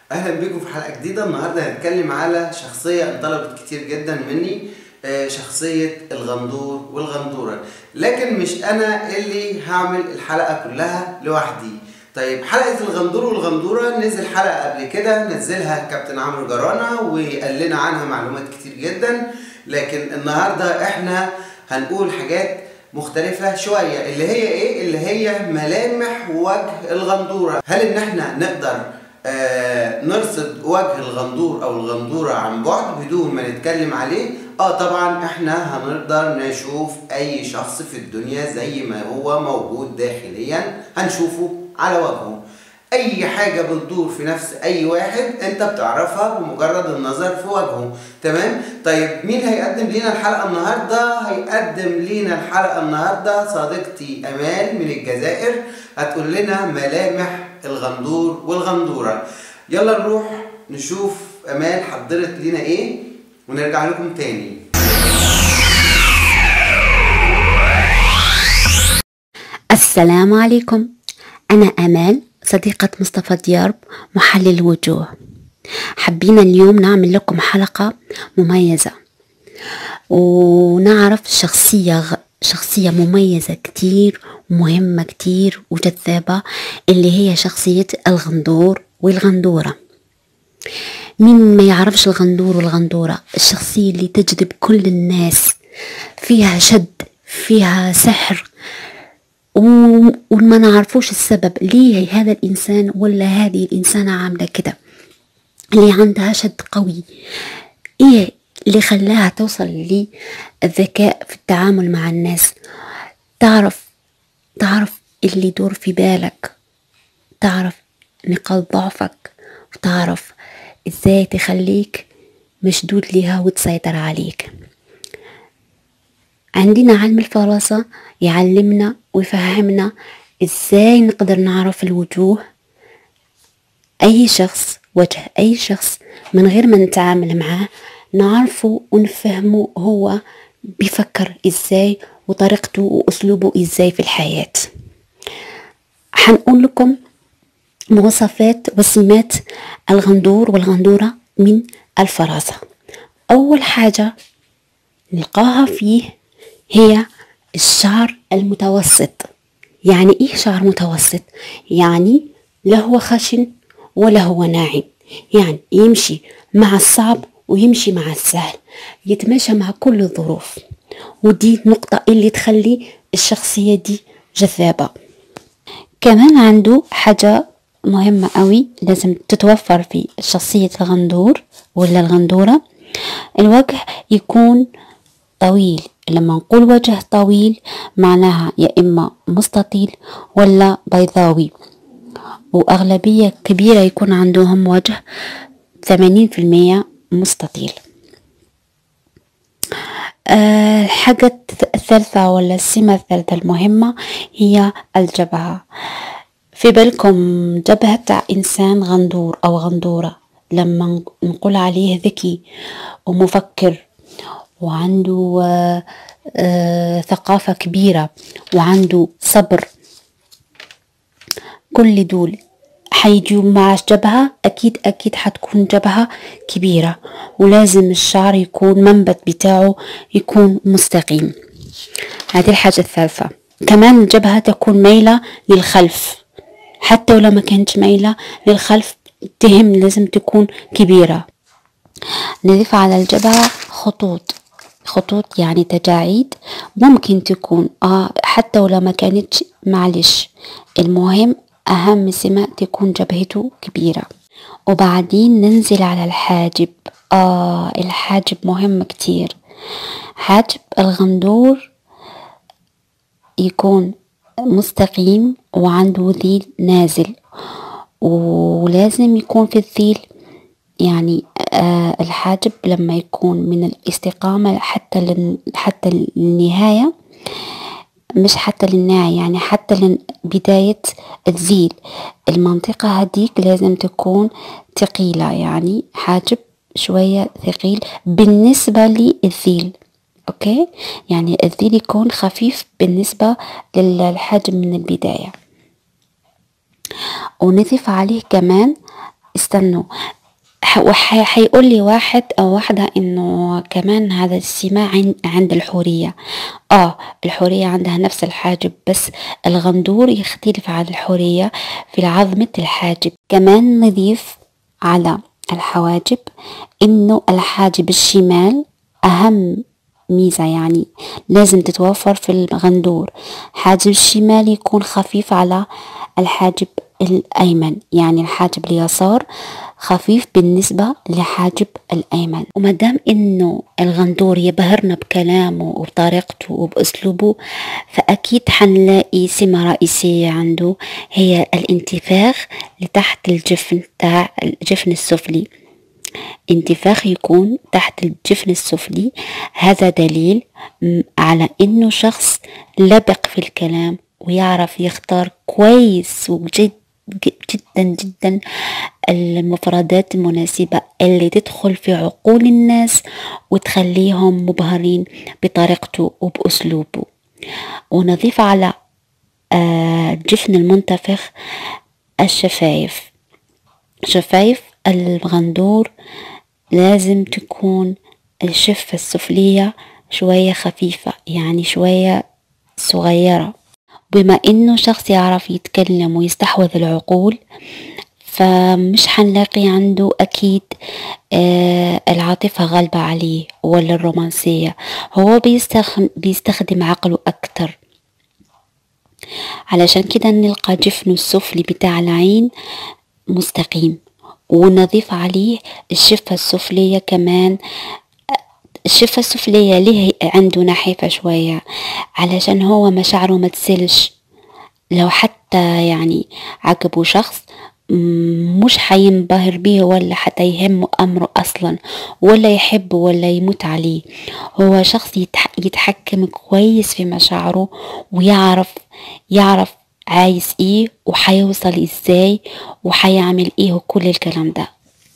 اهلا بيكم في حلقه جديده النهارده هنتكلم على شخصيه انطلبت كتير جدا مني آه، شخصيه الغندور والغندوره لكن مش انا اللي هعمل الحلقه كلها لوحدي طيب حلقه الغندور والغندوره نزل حلقه قبل كده نزلها كابتن عمرو جرانا وقال لنا عنها معلومات كتير جدا لكن النهارده احنا هنقول حاجات مختلفة شوية اللي هي ايه؟ اللي هي ملامح وجه الغندورة هل ان احنا نقدر آه نرصد وجه الغندور او الغندورة عن بعد بدون ما نتكلم عليه؟ اه طبعا احنا هنقدر نشوف اي شخص في الدنيا زي ما هو موجود داخليا هنشوفه على وجهه اي حاجة بتدور في نفس اي واحد انت بتعرفها بمجرد النظر في وجهه تمام طيب مين هيقدم لينا الحلقة النهاردة هيقدم لينا الحلقة النهاردة صديقتي امال من الجزائر هتقول لنا ملامح الغندور والغندورة يلا نروح نشوف امال حضرت لينا ايه ونرجع لكم تاني السلام عليكم أنا أمال صديقة مصطفى ديارب محلل الوجوه حبينا اليوم نعمل لكم حلقة مميزة ونعرف شخصية غ... شخصية مميزة كتير ومهمة كتير وجذابة اللي هي شخصية الغندور والغندورة مين ما يعرفش الغندور والغندورة الشخصية اللي تجذب كل الناس فيها شد فيها سحر و- وما نعرفوش السبب ليه هذا الإنسان ولا هذه الإنسانة عاملة كده اللي عندها شد قوي إيه اللي خلاها توصل للذكاء في التعامل مع الناس تعرف تعرف اللي يدور في بالك تعرف نقاط ضعفك وتعرف ازاي تخليك مشدود لها وتسيطر عليك عندنا علم الفراسة يعلمنا ويفهمنا ازاي نقدر نعرف الوجوه اي شخص وجه اي شخص من غير ما نتعامل معاه نعرفه ونفهمه هو بيفكر ازاي وطريقته واسلوبه ازاي في الحياة حنقول لكم مواصفات وسمات الغندور والغندورة من الفراسة أول حاجة نلقاها فيه هي الشعر المتوسط يعني ايه شعر متوسط يعني لا هو خشن ولا هو ناعم يعني يمشي مع الصعب ويمشي مع السهل يتماشى مع كل الظروف ودي نقطة اللي تخلي الشخصية دي جذابة كمان عنده حاجة مهمة قوي لازم تتوفر في شخصية الغندور ولا الغندورة الوجه يكون طويل لما نقول وجه طويل معناها يا إما مستطيل ولا بيضاوي وأغلبية كبيرة يكون عندهم وجه ثمانين في المية مستطيل آه، الحاجة الثالثة ولا السمة الثالثة المهمة هي الجبهة في بالكم جبهة تاع إنسان غندور أو غندورة لما نقول عليه ذكي ومفكر وعنده آه، آه، ثقافة كبيرة وعنده صبر كل دول حيجوا مع جبهة أكيد أكيد حتكون جبهة كبيرة ولازم الشعر يكون منبت بتاعه يكون مستقيم هذه الحاجة الثالثة كمان الجبهة تكون مايلة للخلف حتى ولو ما كانت مايلة للخلف تهم لازم تكون كبيرة نضيف على الجبهة خطوط خطوط يعني تجاعيد ممكن تكون آه حتى ولو ما كانتش معلش المهم أهم سمة تكون جبهته كبيرة وبعدين ننزل على الحاجب آه الحاجب مهم كتير حاجب الغندور يكون مستقيم وعنده ذيل نازل ولازم يكون في الذيل يعني آه الحاجب لما يكون من الاستقامة حتى لن حتى النهاية مش حتى للنهاية يعني حتى لبداية الذيل المنطقة هديك لازم تكون ثقيلة يعني حاجب شوية ثقيل بالنسبة للذيل اوكي يعني الذيل يكون خفيف بالنسبة للحجم من البداية ونضيف عليه كمان استنوا حيقول لي واحد او واحدة انه كمان هذا السماع عند الحورية اه الحورية عندها نفس الحاجب بس الغندور يختلف عن الحورية في عظمة الحاجب كمان نضيف على الحواجب انه الحاجب الشمال اهم ميزة يعني لازم تتوفر في الغندور حاجب الشمال يكون خفيف على الحاجب الأيمن يعني الحاجب اليسار خفيف بالنسبة لحاجب الأيمن ومادام إنه الغندور يبهرنا بكلامه وبطريقته وبأسلوبه فأكيد حنلاقي سمة رئيسية عنده هي الانتفاخ لتحت الجفن تاع الجفن السفلي انتفاخ يكون تحت الجفن السفلي هذا دليل على انه شخص لبق في الكلام ويعرف يختار كويس وجد جدا جدا المفردات المناسبة اللي تدخل في عقول الناس وتخليهم مبهرين بطريقته وبأسلوبه ونضيف على الجفن آه، المنتفخ الشفايف شفايف الغندور لازم تكون الشفة السفلية شوية خفيفة يعني شوية صغيرة بما انه شخص يعرف يتكلم ويستحوذ العقول فمش حنلاقي عنده اكيد آه العاطفة غالبة عليه ولا الرومانسية هو بيستخدم, بيستخدم عقله اكتر علشان كده نلقى جفنه السفلي بتاع العين مستقيم ونضيف عليه الشفة السفلية كمان الشفة السفلية ليه عنده نحيفة شوية علشان هو مشاعره ما تسلش لو حتى يعني عجبه شخص مش حينبهر بيه ولا حتى يهمه أمره أصلا ولا يحبه ولا يموت عليه هو شخص يتحكم كويس في مشاعره ويعرف يعرف عايز ايه وحيوصل ازاي وحيعمل ايه وكل الكلام ده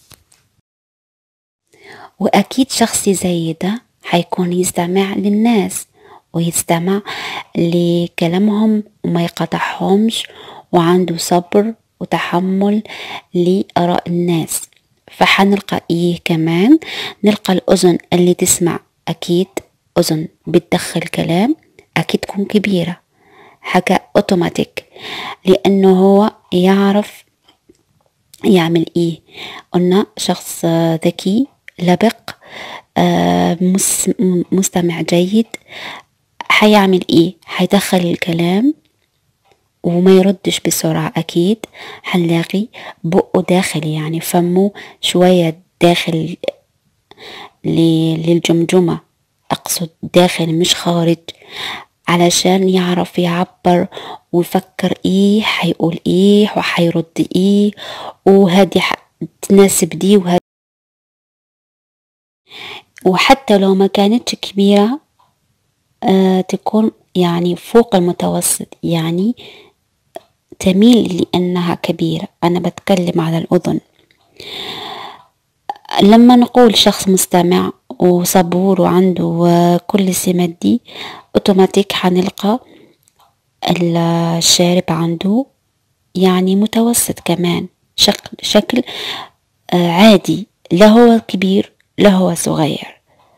واكيد شخص زي ده حيكون يستمع للناس ويستمع لكلامهم وما يقطعهمش وعنده صبر وتحمل لآراء الناس فحنلقى ايه كمان نلقى الأذن اللي تسمع أكيد أذن بتدخل كلام أكيد تكون كبيرة حاجة أوتوماتيك لأنه هو يعرف يعمل إيه قلنا شخص ذكي لبق آه، مستمع جيد حيعمل إيه حيدخل الكلام وما يردش بسرعة أكيد حنلاقي بقه داخل يعني فمه شوية داخل للجمجمة أقصد داخل مش خارج علشان يعرف يعبر ويفكر ايه حيقول ايه وحيرد ايه وهادي تناسب دي وهادي وحتى لو ما كانتش كبيرة آه تكون يعني فوق المتوسط يعني تميل لأنها كبيرة أنا بتكلم على الأذن لما نقول شخص مستمع وصبور وعنده كل السمات دي اوتوماتيك حنلقى الشارب عنده يعني متوسط كمان شكل شكل آه، عادي لا هو كبير لا هو صغير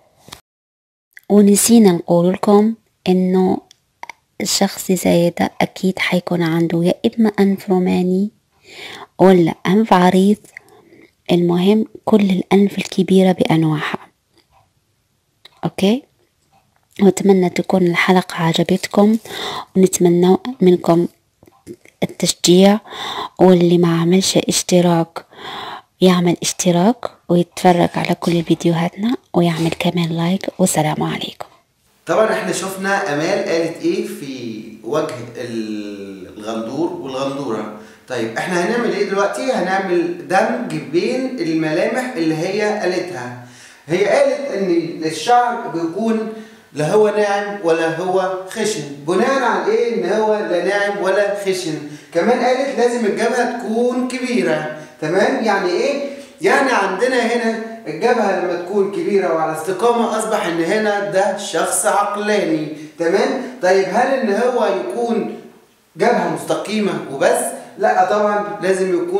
ونسينا نقول لكم انه الشخص زي ده اكيد حيكون عنده يا اما انف روماني ولا انف عريض المهم كل الانف الكبيرة بانواعها اوكي واتمنى تكون الحلقة عجبتكم ونتمنى منكم التشجيع واللي ما عملش اشتراك يعمل اشتراك ويتفرج على كل فيديوهاتنا ويعمل كمان لايك والسلام عليكم طبعا احنا شفنا امال قالت ايه في وجه الغندور والغندوره طيب احنا هنعمل ايه دلوقتي هنعمل دمج بين الملامح اللي هي قالتها هي قالت ان الشعر بيكون لا هو ناعم ولا هو خشن بناء على ايه ان هو لا ناعم ولا خشن كمان قالت لازم الجبهه تكون كبيره تمام يعني ايه يعني عندنا هنا الجبهه لما تكون كبيره وعلى استقامه اصبح ان هنا ده شخص عقلاني تمام طيب هل ان هو يكون جبهه مستقيمه وبس لا طبعا لازم يكون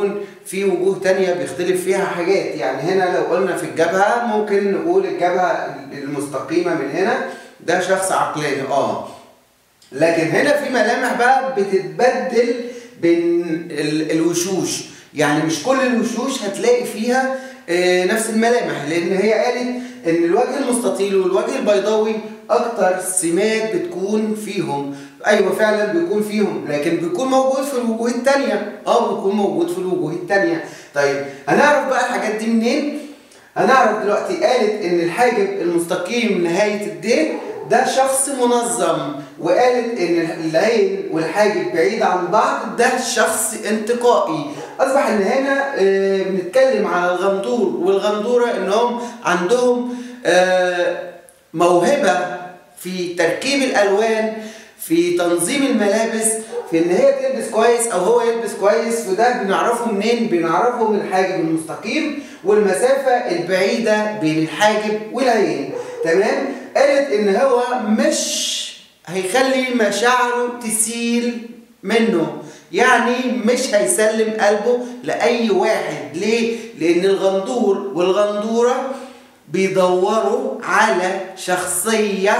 في وجوه تانية بيختلف فيها حاجات يعني هنا لو قلنا في الجبهة ممكن نقول الجبهة المستقيمة من هنا ده شخص عقلاني اه لكن هنا في ملامح بقى بتتبدل بين ال- الوشوش يعني مش كل الوشوش هتلاقي فيها آه، نفس الملامح لان هي قالت ان الوجه المستطيل والوجه البيضاوي اكتر سمات بتكون فيهم ايوه فعلا بيكون فيهم لكن بيكون موجود في الوجوه التانية اه بيكون موجود في الوجوه التانية طيب هنعرف بقى الحاجات دي منين هنعرف دلوقتي قالت ان الحاجب المستقيم نهاية الدين ده شخص منظم وقالت ان العين والحاجب بعيد عن بعض ده شخص انتقائي اصبح ان هنا آه، بنتكلم على الغندور والغندورة انهم عندهم آه، موهبة في تركيب الالوان في تنظيم الملابس في ان هي تلبس كويس او هو يلبس كويس وده بنعرفه منين بنعرفه من الحاجب المستقيم والمسافة البعيدة بين الحاجب والعين تمام قالت ان هو مش هيخلي مشاعره تسيل منه يعني مش هيسلم قلبه لأي واحد ليه؟ لأن الغندور والغندورة بيدوروا على شخصية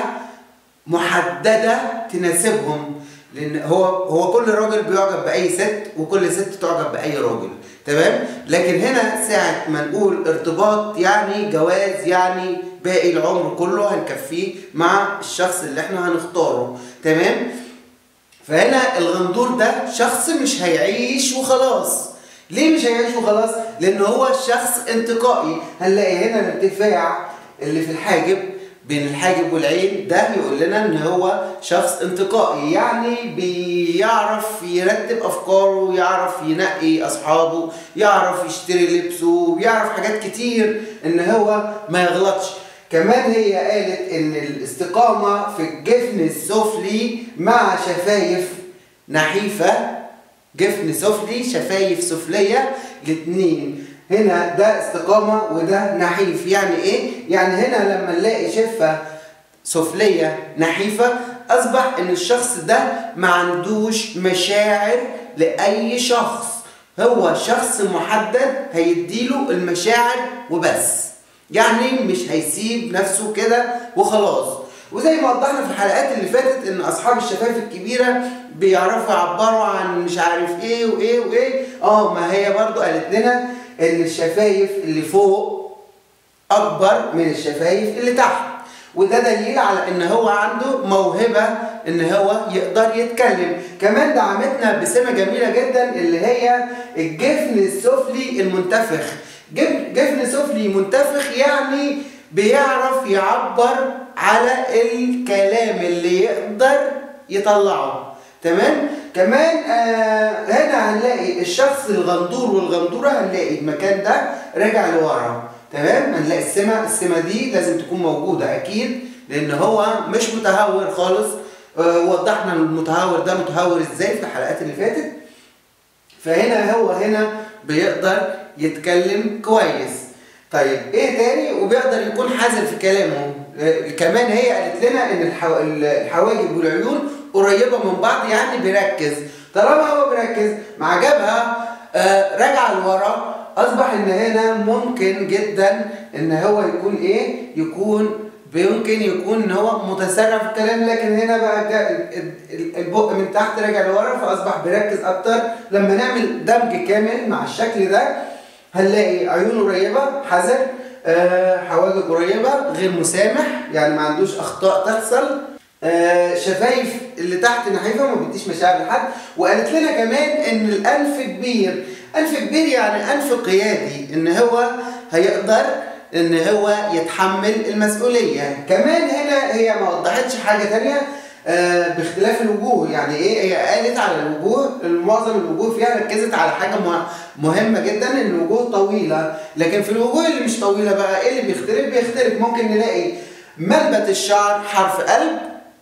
محددة تناسبهم لان هو هو كل راجل بيعجب باي ست وكل ست تعجب باي راجل تمام لكن هنا ساعه ما نقول ارتباط يعني جواز يعني باقي العمر كله هنكفيه مع الشخص اللي احنا هنختاره تمام فهنا الغندور ده شخص مش هيعيش وخلاص ليه مش هيعيش وخلاص لان هو شخص انتقائي هنلاقي هنا الارتفاع اللي في الحاجب بين الحاجب والعين ده يقول لنا ان هو شخص انتقائي يعني بيعرف يرتب افكاره يعرف ينقي اصحابه يعرف يشتري لبسه بيعرف حاجات كتير ان هو ما يغلطش كمان هي قالت ان الاستقامة في الجفن السفلي مع شفايف نحيفة جفن سفلي شفايف سفلية الاتنين هنا ده استقامة وده نحيف يعني ايه؟ يعني هنا لما نلاقي شفة سفلية نحيفة أصبح إن الشخص ده ما عندوش مشاعر لأي شخص هو شخص محدد هيديله المشاعر وبس يعني مش هيسيب نفسه كده وخلاص وزي ما وضحنا في الحلقات اللي فاتت ان اصحاب الشفايف الكبيره بيعرفوا يعبروا عن مش عارف ايه وايه وايه اه ما هي برضو قالت لنا ان الشفايف اللي فوق اكبر من الشفايف اللي تحت وده دليل على ان هو عنده موهبه ان هو يقدر يتكلم كمان دعمتنا بسمه جميله جدا اللي هي الجفن السفلي المنتفخ جف- جفن سفلي منتفخ يعني بيعرف يعبر على الكلام اللي يقدر يطلعه تمام كمان آه هنا هنلاقي الشخص الغندور والغندوره هنلاقي المكان ده راجع لورا تمام هنلاقي السمه السمه دي لازم تكون موجوده اكيد لان هو مش متهور خالص آه وضحنا المتهور ده متهور ازاي في الحلقات اللي فاتت فهنا هو هنا بيقدر يتكلم كويس طيب ايه تاني وبيقدر يكون حذر في كلامه آه، كمان هي قالت لنا ان الحو... الحواجب والعيون قريبه من بعض يعني بيركز طالما هو بيركز مع جبهه آه راجعه لورا اصبح ان هنا ممكن جدا ان هو يكون ايه يكون يمكن يكون ان هو متسرع في الكلام لكن هنا بقى جا- ال- ال- البق من تحت راجع لورا فاصبح بيركز اكتر لما نعمل دمج كامل مع الشكل ده هنلاقي عيون قريبه حذر آه، حواجب قريبه غير مسامح يعني ما عندوش اخطاء تحصل آه، شفايف اللي تحت نحيفه ما بيديش مشاعر لحد وقالت لنا كمان ان الانف كبير انف كبير يعني انف قيادي ان هو هيقدر ان هو يتحمل المسؤوليه كمان هنا هي ما وضحتش حاجه تانية آه، باختلاف الوجوه يعني ايه هي قالت على الوجوه معظم الوجوه فيها ركزت على حاجه مه- مهمه جدا ان الوجوه طويله لكن في الوجوه اللي مش طويله بقى ايه اللي بيختلف بيختلف ممكن نلاقي ملبت الشعر حرف قلب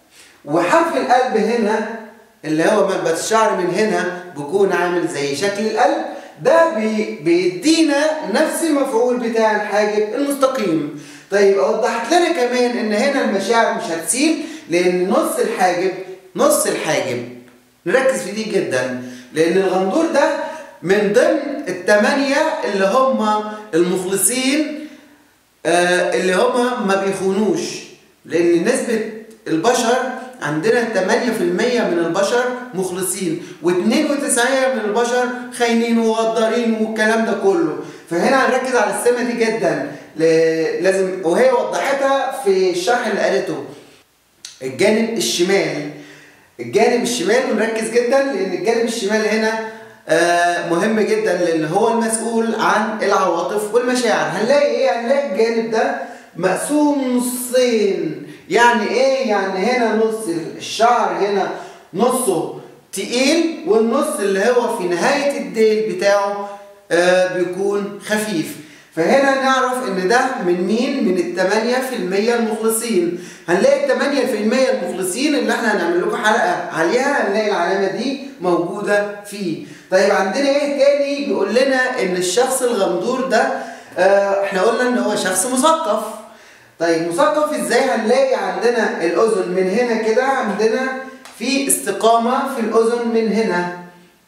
وحرف القلب هنا اللي هو ملبس الشعر من هنا بيكون عامل زي شكل القلب ده بي بيدينا نفس المفعول بتاع الحاجب المستقيم طيب وضحت لنا كمان ان هنا المشاعر مش هتسيل لان نص الحاجب نص الحاجب نركز في دي جدا لان الغندور ده من ضمن الثمانية اللي هم المخلصين آه، اللي هم ما بيخونوش لأن نسبة البشر عندنا 8% من البشر مخلصين و92% من البشر خاينين وغدارين والكلام ده كله فهنا هنركز على السمة دي جدا ل- لازم وهي وضحتها في الشرح اللي قالته الجانب الشمال الجانب الشمال ونركز جدا لان الجانب الشمال هنا آه، مهم جدا لان هو المسؤول عن العواطف والمشاعر هنلاقي ايه هنلاقي الجانب ده مقسوم نصين يعني ايه يعني هنا نص الشعر هنا نصه تقيل والنص اللي هو في نهاية الديل بتاعه آه، بيكون خفيف فهنا نعرف ان ده من مين من التمانية في المية المخلصين هنلاقي التمانية في المية المخلصين اللي احنا هنعمل لكم حلقة عليها هنلاقي العلامة دي موجودة فيه طيب عندنا ايه تاني بيقول لنا ان الشخص الغندور ده اه احنا قلنا ان هو شخص مثقف طيب مثقف ازاي هنلاقي عندنا الاذن من هنا كده عندنا في استقامة في الاذن من هنا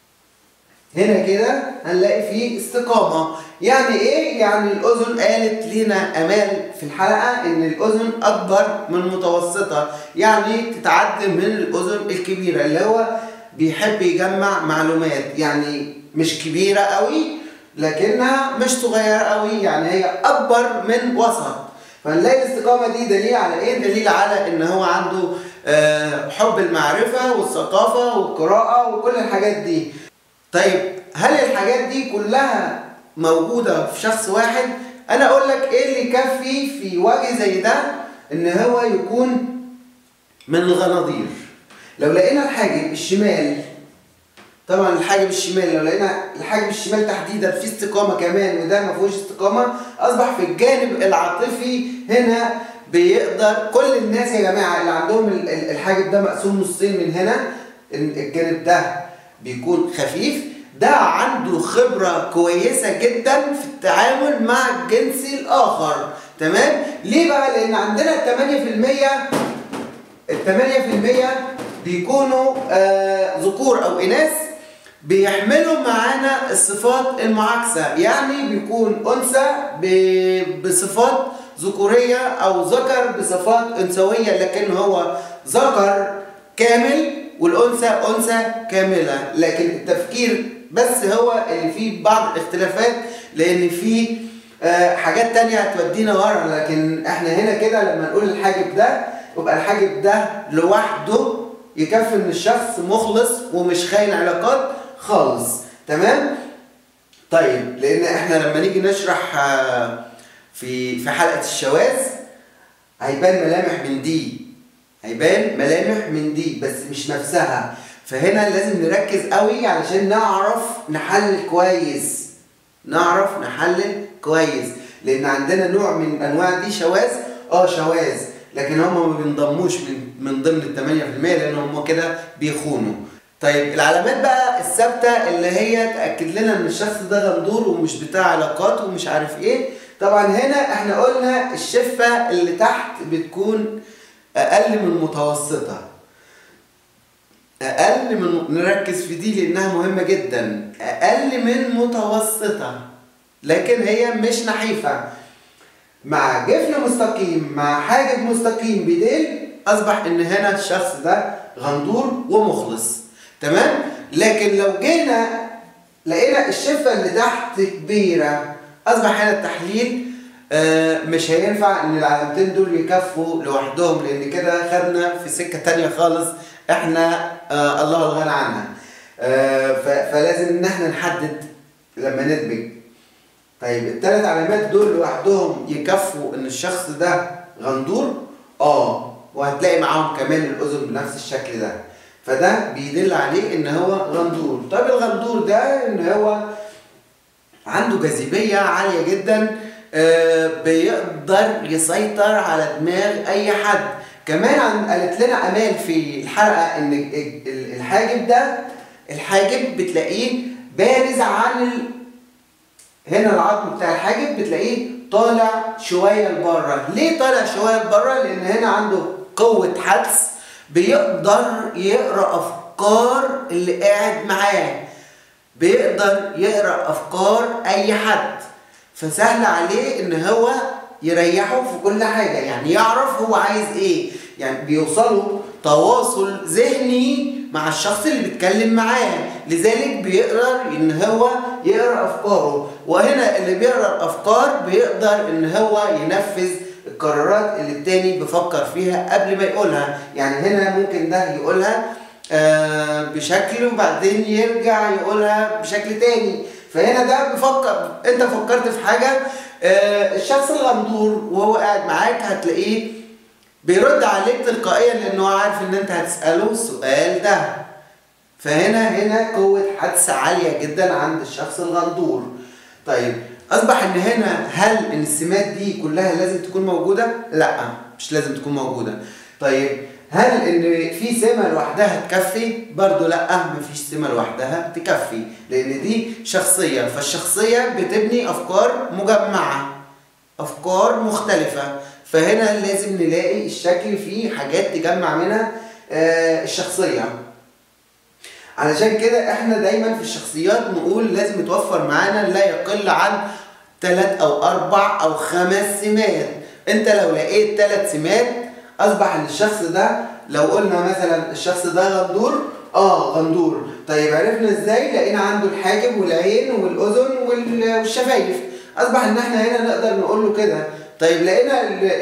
هنا كده هنلاقي فيه استقامة يعني ايه؟ يعني الأذن قالت لنا أمال في الحلقة إن الأذن أكبر من متوسطة يعني تتعدى من الأذن الكبيرة اللي هو بيحب يجمع معلومات يعني مش كبيرة قوي لكنها مش صغيرة قوي يعني هي أكبر من وسط فنلاقي الاستقامة دي دليل على ايه؟ دليل على ان هو عنده آه، حب المعرفة والثقافة والقراءة وكل الحاجات دي طيب هل الحاجات دي كلها موجودة في شخص واحد؟ أنا أقول لك إيه اللي يكفي في وجه زي ده إن هو يكون من الغناضير. لو لقينا الحاجب الشمال طبعا الحاجب الشمال لو لقينا الحاجب الشمال تحديدا في استقامة كمان وده ما فيهوش استقامة أصبح في الجانب العاطفي هنا بيقدر كل الناس يا جماعة اللي عندهم ال- ال- الحاجب ده مقسوم نصين من هنا الجانب ده بيكون خفيف ده عنده خبرة كويسة جدا في التعامل مع الجنس الآخر تمام؟ ليه بقى؟ لأن عندنا التمانية في المية التمانية في المية بيكونوا آه ذكور أو إناث بيحملوا معانا الصفات المعاكسة يعني بيكون أنثى ب- بصفات ذكورية أو ذكر بصفات أنثوية لكن هو ذكر كامل والأنثى أنثى كاملة لكن التفكير بس هو اللي فيه بعض الاختلافات لأن فيه آه، حاجات تانية هتودينا ورا لكن احنا هنا كده لما نقول الحاجب ده يبقى الحاجب ده لوحده يكفي ان الشخص مخلص ومش خاين علاقات خالص تمام طيب لان احنا لما نيجي نشرح آه، في في حلقة الشواذ هيبان ملامح من دي هيبان ملامح من دي بس مش نفسها فهنا لازم نركز قوي علشان نعرف نحلل كويس نعرف نحلل كويس لان عندنا نوع من انواع دي شواذ اه شواذ لكن هم ما بينضموش من من ضمن ال 8% لان هم كده بيخونوا طيب العلامات بقى الثابته اللي هي تاكد لنا ان الشخص ده غندور ومش بتاع علاقات ومش عارف ايه طبعا هنا احنا قلنا الشفه اللي تحت بتكون اقل من المتوسطه اقل من نركز في دي لانها مهمه جدا اقل من متوسطه لكن هي مش نحيفه مع جفن مستقيم مع حاجب مستقيم بديل اصبح ان هنا الشخص ده غندور ومخلص تمام لكن لو جينا لقينا الشفه اللي تحت كبيره اصبح هنا التحليل آه، مش هينفع ان العلامتين دول يكفوا لوحدهم لان كده خدنا في سكه تانية خالص احنا آه الله الغنى عنها آه ف- فلازم ان احنا نحدد لما ندمج طيب الثلاث علامات دول لوحدهم يكفوا ان الشخص ده غندور اه وهتلاقي معاهم كمان الاذن بنفس الشكل ده فده بيدل عليه ان هو غندور طيب الغندور ده ان هو عنده جاذبية عالية جدا آه، بيقدر يسيطر على دماغ أي حد كمان عن قالت لنا أمال في الحلقة إن ال- ال- الحاجب ده الحاجب بتلاقيه بارز عن ال... هنا العظم بتاع الحاجب بتلاقيه طالع شوية لبره ليه طالع شوية لبره لأن هنا عنده قوة حدس بيقدر يقرأ أفكار اللي قاعد معاه بيقدر يقرا افكار اي حد فسهل عليه ان هو يريحه في كل حاجه يعني يعرف هو عايز ايه يعني بيوصلوا تواصل ذهني مع الشخص اللي بيتكلم معاه لذلك بيقدر ان هو يقرا افكاره وهنا اللي بيقرا الافكار بيقدر ان هو ينفذ القرارات اللي التاني بيفكر فيها قبل ما يقولها يعني هنا ممكن ده يقولها آه بشكل وبعدين يرجع يقولها بشكل تاني فهنا ده بيفكر انت فكرت في حاجه آه الشخص الغندور وهو قاعد معاك هتلاقيه بيرد عليك تلقائيا لانه عارف ان انت هتساله السؤال ده فهنا هنا قوه حدس عاليه جدا عند الشخص الغندور طيب اصبح ان هنا هل ان السمات دي كلها لازم تكون موجوده لا مش لازم تكون موجوده طيب هل ان في سمه لوحدها تكفي برضو لا مفيش سمه لوحدها تكفي لان دي شخصيه فالشخصيه بتبني افكار مجمعه افكار مختلفه فهنا لازم نلاقي الشكل فيه حاجات تجمع منها آه الشخصيه علشان كده احنا دايما في الشخصيات نقول لازم يتوفر معانا لا يقل عن ثلاث او اربع او خمس سمات انت لو لقيت ثلاث سمات اصبح ان الشخص ده لو قلنا مثلا الشخص ده غندور اه غندور طيب عرفنا ازاي لقينا عنده الحاجب والعين والاذن والشفايف اصبح ان احنا هنا نقدر نقول له كده طيب لقينا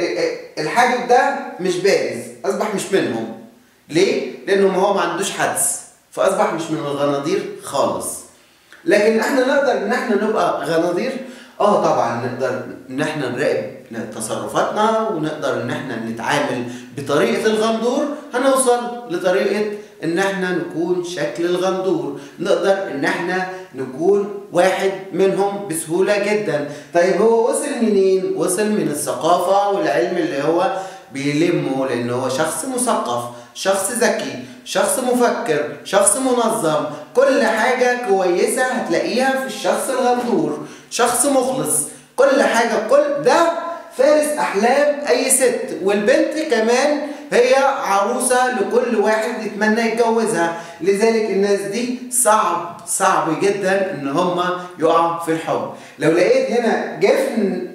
الحاجب ده مش بارز اصبح مش منهم ليه لانه ما هو ما عندوش حدس فاصبح مش من الغناضير خالص لكن احنا نقدر ان احنا نبقى غناضير اه طبعا نقدر ان احنا نراقب تصرفاتنا ونقدر ان احنا نتعامل بطريقه الغندور هنوصل لطريقه ان احنا نكون شكل الغندور نقدر ان احنا نكون واحد منهم بسهوله جدا طيب هو وصل منين وصل من الثقافه والعلم اللي هو بيلمه لان هو شخص مثقف شخص ذكي شخص مفكر شخص منظم كل حاجة كويسة هتلاقيها في الشخص الغندور شخص مخلص كل حاجة كل ده فارس أحلام أي ست والبنت كمان هي عروسة لكل واحد يتمنى يتجوزها لذلك الناس دي صعب صعب جدا ان هم يقعوا في الحب لو لقيت هنا جفن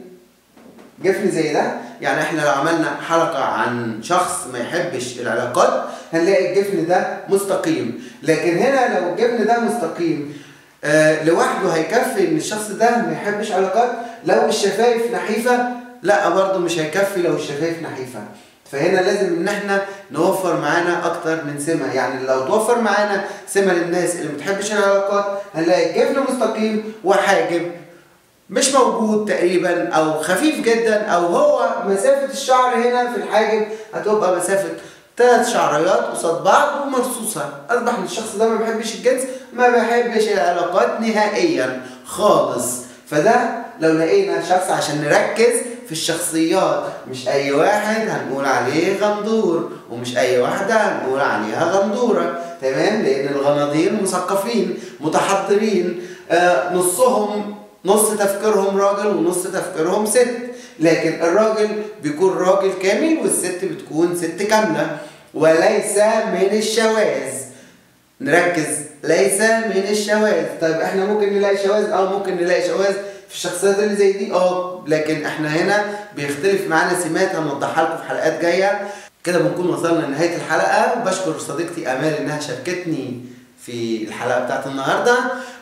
جفن زي ده يعني احنا لو عملنا حلقة عن شخص ما يحبش العلاقات هنلاقي الجفن ده مستقيم لكن هنا لو الجفن ده مستقيم آه لوحده هيكفي ان الشخص ده ما يحبش علاقات لو الشفايف نحيفة لا برضه مش هيكفي لو الشفايف نحيفة فهنا لازم ان احنا نوفر معانا اكتر من سمه يعني لو توفر معانا سمه للناس اللي ما بتحبش العلاقات هنلاقي الجفن مستقيم وحاجب مش موجود تقريبا او خفيف جدا او هو مسافه الشعر هنا في الحاجب هتبقى مسافه ثلاث شعريات قصاد بعض ومرصوصه اصبح ان الشخص ده ما بيحبش الجنس ما بيحبش العلاقات نهائيا خالص فده لو لقينا شخص عشان نركز في الشخصيات مش اي واحد هنقول عليه غندور ومش اي واحده هنقول عليها غندوره تمام لان الغناضير مثقفين متحضرين آه نصهم نص تفكيرهم راجل ونص تفكيرهم ست لكن الراجل بيكون راجل كامل والست بتكون ست كاملة وليس من الشواذ نركز ليس من الشواذ طيب احنا ممكن نلاقي شواذ اه ممكن نلاقي شواذ في الشخصيات اللي زي دي اه لكن احنا هنا بيختلف معانا سمات هنوضحها لكم في حلقات جايه كده بنكون وصلنا لنهايه الحلقه بشكر صديقتي امال انها شاركتني في الحلقه بتاعت النهارده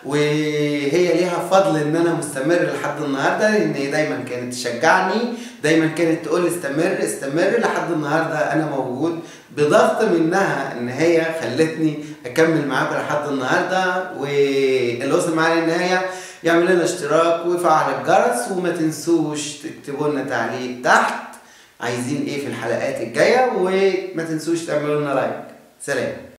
وهي ليها فضل ان انا مستمر لحد النهارده لان هي دايما كانت تشجعني دايما كانت تقول لي استمر استمر لحد النهارده انا موجود بضغط منها ان هي خلتني اكمل معاكم لحد النهارده واللي وصل معايا للنهايه يعمل لنا اشتراك ويفعل الجرس وما تنسوش تكتبوا لنا تعليق تحت عايزين ايه في الحلقات الجايه وما تنسوش تعملوا لنا لايك سلام